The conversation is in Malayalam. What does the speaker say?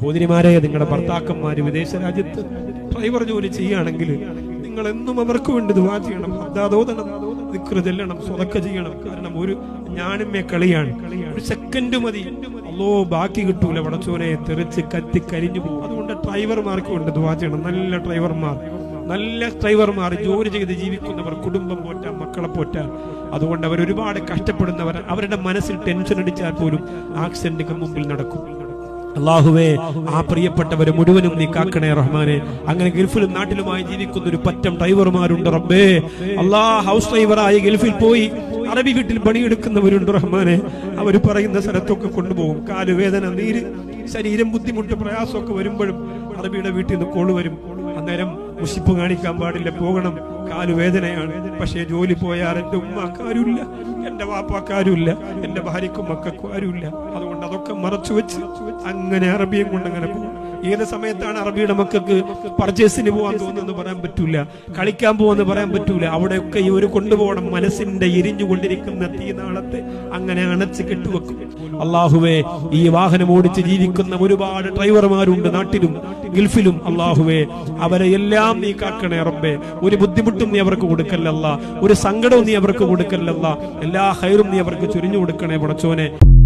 സഹോദരിമാരെ നിങ്ങളുടെ ഭർത്താക്കന്മാര് വിദേശ രാജ്യത്ത് ഡ്രൈവർ ജോലി ചെയ്യുകയാണെങ്കിൽ നിങ്ങൾ എന്നും അവർക്ക് വേണ്ടി ദുവാ ചെയ്യണം അതാതോതണം ദിക്റ് ചെല്ലണം സ്വതക്ക ചെയ്യണം കാരണം ഒരു ഞാനുമേ കളിയാണ് ഒരു സെക്കൻഡ് മതി അല്ലോ ബാക്കി കിട്ടൂല വടച്ചോനെ തെറിച്ച് കത്തി കരിഞ്ഞു പോകും അതുകൊണ്ട് ഡ്രൈവർമാർക്ക് വേണ്ടി ദുവാ ചെയ്യണം നല്ല ഡ്രൈവർമാർ നല്ല ഡ്രൈവർമാർ ജോലി ചെയ്ത് ജീവിക്കുന്നവർ കുടുംബം പോറ്റാൻ മക്കളെ പോറ്റാൻ അതുകൊണ്ട് അവർ ഒരുപാട് കഷ്ടപ്പെടുന്നവർ അവരുടെ മനസ്സിൽ ടെൻഷൻ അടിച്ചാൽ പോലും ആക്സിഡന്റുകൾ മുമ്പിൽ നടക്കും അള്ളാഹുവേ ആ പ്രിയപ്പെട്ടവരെ മുഴുവനും നീ കാക്കണേ റഹ്മാനെ അങ്ങനെ ഗൾഫിലും നാട്ടിലുമായി ജീവിക്കുന്ന ഒരു പറ്റം ഡ്രൈവർമാരുണ്ട് റബ്ബേ അള്ളാ ഹൗസ് ഡ്രൈവറായി ഗൾഫിൽ പോയി അറബി വീട്ടിൽ പണിയെടുക്കുന്നവരുണ്ട് റഹ്മാനെ അവർ പറയുന്ന സ്ഥലത്തൊക്കെ കൊണ്ടുപോകും കാലുവേദന നീര് ശരീരം ബുദ്ധിമുട്ട് പ്രയാസമൊക്കെ വരുമ്പോഴും അറബിയുടെ വീട്ടിൽ നിന്ന് കോള് വരും അന്നേരം മുഷിപ്പ് കാണിക്കാൻ പാടില്ല പോകണം കാലുവേദനയാണ് പക്ഷേ ജോലി പോയാൽ എന്റെ ഉമ്മാക്ക് ആരുമില്ല എന്റെ വാപ്പാക്ക് ആരുമില്ല എന്റെ ഭാര്യക്കും മക്കൾക്കും ആരുമില്ല അതുകൊണ്ട് അതൊക്കെ മറച്ചു വെച്ച് അങ്ങനെ അറബിയും കൊണ്ട് അങ്ങനെ പോകും ഏത് സമയത്താണ് അറബിയുടെ മക്കൾക്ക് പർച്ചേസിന് പോകാൻ തോന്നുന്നു പറയാൻ പറ്റൂല കളിക്കാൻ പോകാന്ന് പറയാൻ പറ്റൂല അവിടെയൊക്കെ ഈ ഒരു കൊണ്ടുപോകണം മനസ്സിന്റെ എരിഞ്ഞുകൊണ്ടിരിക്കുന്ന തീനാളത്തെ അങ്ങനെ അണച്ച് കെട്ടുവെക്കും അള്ളാഹുവേ ഈ വാഹനം ഓടിച്ച് ജീവിക്കുന്ന ഒരുപാട് ഡ്രൈവർമാരുണ്ട് നാട്ടിലും ഗൾഫിലും അള്ളാഹുവേ അവരെ എല്ലാം നീ കാക്കണേ റബ്ബേ ഒരു ബുദ്ധിമുട്ടും നീ അവർക്ക് കൊടുക്കല്ലല്ല ഒരു സങ്കടവും നീ അവർക്ക് കൊടുക്കല്ലല്ല എല്ലാ ഹൈറും നീ അവർക്ക് ചൊരിഞ്ഞു കൊടുക്കണേ പടച്ചോനെ